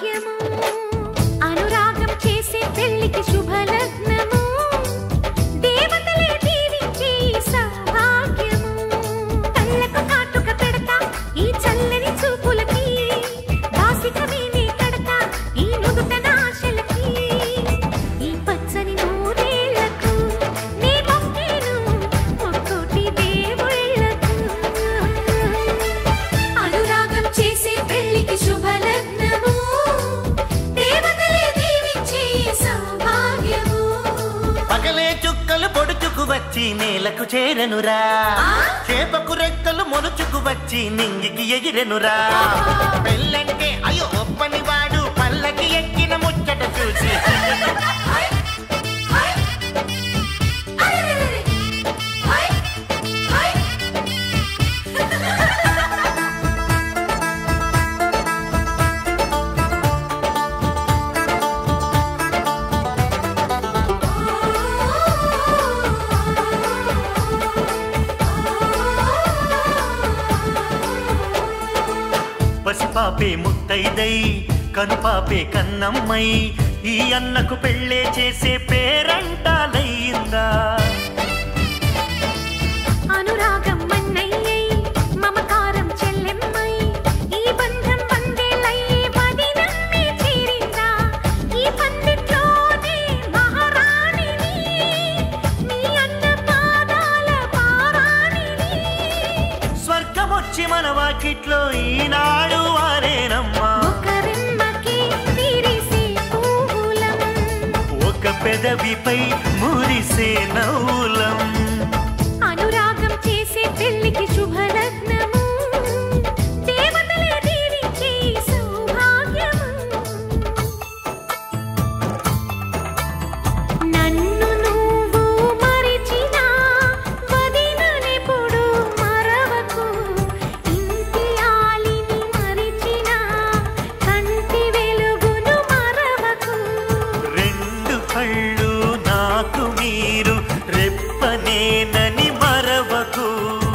సౌభాగ్యము అనురాగం చేసే పెళ్లికి శుభలగ్నము దేవతలే దీవించే ఈ సౌభాగ్యము కళ్ళకు కాటుక పెడతా ఈ చల్లని చూపులకి దాసికమేనే కడతా ఈ నుదుటన ఆశలకి ఈ పచ్చని నూరేళ్లకు నీ మొక్కేను ఒక్కోటి దేవుళ్ళకు అనురాగం చేసే పెళ్లికి శుభలగ్నము దేవతలే దీవించే సౌభాగ్యము పగలే చుక్కలు పొడుచుకు వచ్చి నేలకు చేరనురా చేపకు రెక్కలు మొలుచుకు వచ్చి నింగికి ఎగిరెనురా పెళ్ళంటే అయ్యో ఒప్పని వాడు పల్లకి ఎక్కిన ముచ్చట చూసి హై హై అరెరెరె హై హై పసిపాపే ముత్తైదై కనుపాపే కన్నమ్మై ఈ అన్నకు పెళ్ళే చేసే పేరంటాలయ్యిందా అనురాగం మన్నయ్యై మమకారం చెల్లెమ్మై ఈ బంధం వందేలయ్యే పది నమ్మి చేరిందా ఈ పందిట్లోనే మహారాణిని నీ అన్న పాదాల పారాణిని స్వర్గమొచ్చి మన వాకిట్లో ఈనాడు వారేనమ్మా ఒక రెమ్మకి విరిసే పువ్వులం ఒక పెదవిపై మురిసే నవ్వులం అనురాగం చేసే పెళ్లికి శుభలగ్నము దేవతలే దీవించే సౌభాగ్యము నన్ను నువ్వు మరిచినా వదిననెప్పుడు మరవకు ఇంటి ఆలిని మరిచినా కంటి వెలుగును మరవకు రెండు కళ్ళు నాకు మీరు రెప్పనేనని మరవకు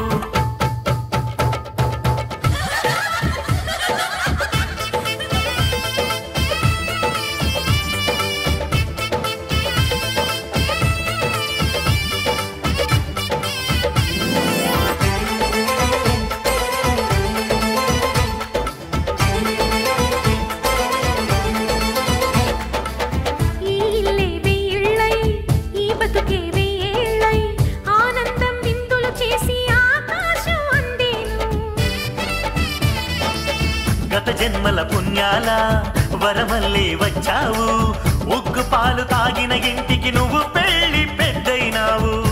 ఈ ఇల్లే వెయ్యిళ్ళై ఈ బతుకే వెయ్యేళ్ళై ఆనందం విందులు చేసి ఆకాశం అందేను గత జన్మల పుణ్యాల వరమల్లే వచ్చావు ఉగ్గు పాలు తాగిన ఇంటికి నువ్వు పెళ్లి పెద్దయినావు